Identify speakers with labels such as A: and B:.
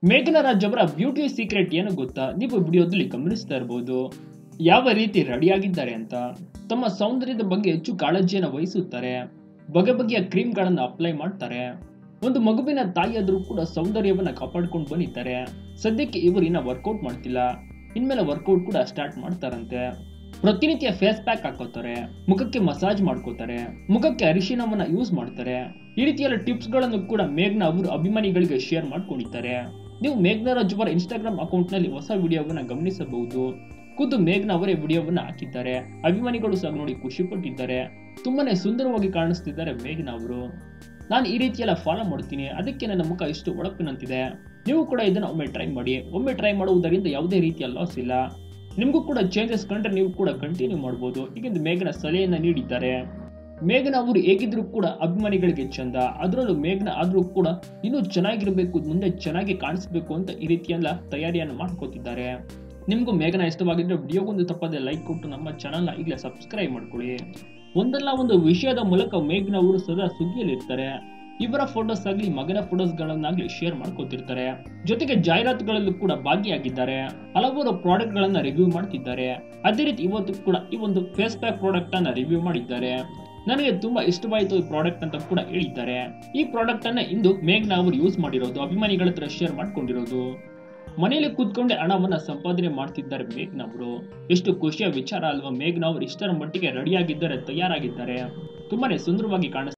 A: ಮೇಘನಾ ರಾಜ್ ಅವರ beauty secret ಏನು ಗೊತ್ತಾ ನೀವು ವಿಡಿಯೋದಲ್ಲಿ ಗಮನಿಸ್ತಾ ಇರಬಹುದು ಯಾವ ರೀತಿ ರೆಡಿಯಾಗಿದ್ದಾರೆ ಅಂತ ತಮ್ಮ ಸೌಂದರ್ಯದ ಬಗ್ಗೆ ಹೆಚ್ಚು ಕಾಳಜಿಯನ್ನು ವಹಿಸುತ್ತಾರೆ ಬಗೆ ಬಗೆಯ ಕ್ರೀಮ್ಗಳನ್ನು ಅಪ್ಲೈ ಮಾಡ್ತಾರೆ ಒಂದು ಮಗುವಿನ ತಾಯಿಯಾದರೂ ಕೂಡ ಸೌಂದರ್ಯವನ್ನ ಕಾಪಾಡ್ಕೊಂಡು ಬಂದಿದ್ದಾರೆ ಸದ್ಯಕ್ಕೆ ಇವರು ಇನ್ನ ವರ್ಕೌಟ್ ಮಾಡ್ತಿಲ್ಲ ಇನ್ಮೇಲೆ ವರ್ಕೌಟ್ ಕೂಡ ಸ್ಟಾರ್ಟ್ ಮಾಡ್ತಾರಂತೆ ಪ್ರತಿನಿತ್ಯ ಫೇಸ್ ಪ್ಯಾಕ್ ಹಾಕೋತಾರೆ ಮುಖಕ್ಕೆ ಮಸಾಜ್ ಮಾಡ್ಕೋತಾರೆ ಮುಖಕ್ಕೆ ಅರಿಶಿನವನ್ನ ಯೂಸ್ ಮಾಡ್ತಾರೆ ಈ ರೀತಿಯ ಟಿಪ್ಸ್ ಗಳನ್ನು ಕೂಡ ಮೇಘ್ನಾ ಅವರು ಅಭಿಮಾನಿಗಳಿಗೆ ಶೇರ್ ಮಾಡ್ಕೊಂಡಿದ್ದಾರೆ ನೀವು ಮೇಘ್ನಾ ರಾಜ್ ಅವರ ಇನ್ಸ್ಟಾಗ್ರಾಮ್ ಅಕೌಂಟ್ ನಲ್ಲಿ ಹೊಸ ವಿಡಿಯೋವನ್ನ ಗಮನಿಸಬಹುದು ಖುದ್ದು ಮೇಘ್ನಾ ಅವರೇ ವಿಡಿಯೋವನ್ನ ಹಾಕಿದ್ದಾರೆ ಅಭಿಮಾನಿಗಳು ಸಹ ನೋಡಿ ಖುಷಿ ಪಟ್ಟಿದ್ದಾರೆ ತುಂಬಾನೇ ಸುಂದರವಾಗಿ ಕಾಣಿಸ್ತಿದ್ದಾರೆ ಮೇಘ್ನಾ ಅವರು ನಾನು ಈ ರೀತಿಯೆಲ್ಲ ಫಾಲೋ ಮಾಡ್ತೀನಿ ಅದಕ್ಕೆ ನನ್ನ ಮುಖ ಇಷ್ಟು ಒಳಪಿನಂತಿದೆ ನೀವು ಕೂಡ ಇದನ್ನ ಒಮ್ಮೆ ಟ್ರೈ ಮಾಡಿ ಒಮ್ಮೆ ಟ್ರೈ ಮಾಡುವುದರಿಂದ ಯಾವುದೇ ರೀತಿಯ ಲಾಸ್ ಇಲ್ಲ ನಿಮಗೂ ಕೂಡ ಚೇಂಜಸ್ ಕಂಡ್ರೆ ನೀವು ಕೂಡ ಕಂಟಿನ್ಯೂ ಮಾಡ್ಬೋದು ಹೀಗೆಂದು ಮೇಘನ ಸಲಹೆಯನ್ನ ನೀಡಿದ್ದಾರೆ ಮೇಘನ ಅವರು ಹೇಗಿದ್ರು ಕೂಡ ಅಭಿಮಾನಿಗಳಿಗೆ ಚಂದ ಅದರಲ್ಲೂ ಮೇಘನ ಆದ್ರೂ ಕೂಡ ಇನ್ನೂ ಚೆನ್ನಾಗಿರ್ಬೇಕು ಮುಂದೆ ಚೆನ್ನಾಗಿ ಕಾಣಿಸ್ಬೇಕು ಅಂತ ಈ ರೀತಿಯೆಲ್ಲ ತಯಾರಿಯನ್ನು ಮಾಡ್ಕೋತಿದ್ದಾರೆ ನಿಮಗೂ ಮೇಘನ ಇಷ್ಟವಾಗಿದ್ರೆ ವಿಡಿಯೋಗೊಂದು ತಪ್ಪದೆ ಲೈಕ್ ಕೊಟ್ಟು ನಮ್ಮ ಚಾನಲ್ನ ಈಗಲೇ ಸಬ್ಸ್ಕ್ರೈಬ್ ಮಾಡ್ಕೊಳ್ಳಿ ಒಂದಲ್ಲ ಒಂದು ವಿಷಯದ ಮೂಲಕ ಮೇಘ್ನ ಅವರು ಸದಾ ಸುದ್ದಿಯಲ್ಲಿರ್ತಾರೆ ಇವರ ಫೋಟೋಸ್ ಆಗಲಿ ಮಗನ ಫೋಟೋಸ್ ಗಳನ್ನಾಗ್ಲಿ ಶೇರ್ ಮಾಡ್ಕೋತಿರ್ತಾರೆ ಜೊತೆಗೆ ಜಾಹೀರಾತುಗಳಲ್ಲೂ ಕೂಡ ಭಾಗಿಯಾಗಿದ್ದಾರೆ ಹಲವಾರು ಪ್ರಾಡಕ್ಟ್ ಗಳನ್ನ ರಿವ್ಯೂ ಮಾಡ್ತಿದ್ದಾರೆ ಅದೇ ರೀತಿ ಇವತ್ತು ಕೂಡ ಈ ಒಂದು ಫೇಸ್ ಪ್ಯಾಕ್ ಪ್ರಾಡಕ್ಟ್ ಅನ್ನ ರಿವ್ಯೂ ಮಾಡಿದ್ದಾರೆ ನನಗೆ ತುಂಬಾ ಇಷ್ಟವಾಯಿತು ಈ ಪ್ರಾಡಕ್ಟ್ ಅಂತ ಕೂಡ ಹೇಳಿದ್ದಾರೆ ಈ ಪ್ರಾಡಕ್ಟ್ ಅನ್ನ ಇಂದು ಮೇಘ್ನ ಅವರು ಯೂಸ್ ಮಾಡಿರೋದು ಅಭಿಮಾನಿಗಳ ಹತ್ರ ಶೇರ್ ಮಾಡ್ಕೊಂಡಿರೋದು ಮನೆಯಲ್ಲಿ ಕೂತ್ಕೊಂಡೆ ಹಣವನ್ನ ಸಂಪಾದನೆ ಮಾಡ್ತಿದ್ದಾರೆ ಮೇಘ್ನ ಅವರು ಎಷ್ಟು ಖುಷಿಯ ವಿಚಾರ ಅಲ್ವಾ ಮೇಘ್ನ ಅವರು ಇಷ್ಟರ ಮಟ್ಟಿಗೆ ರೆಡಿಯಾಗಿದ್ದಾರೆ ತಯಾರಾಗಿದ್ದಾರೆ ತುಂಬಾನೇ ಸುಂದರವಾಗಿ ಕಾಣಿಸ್ತಾರೆ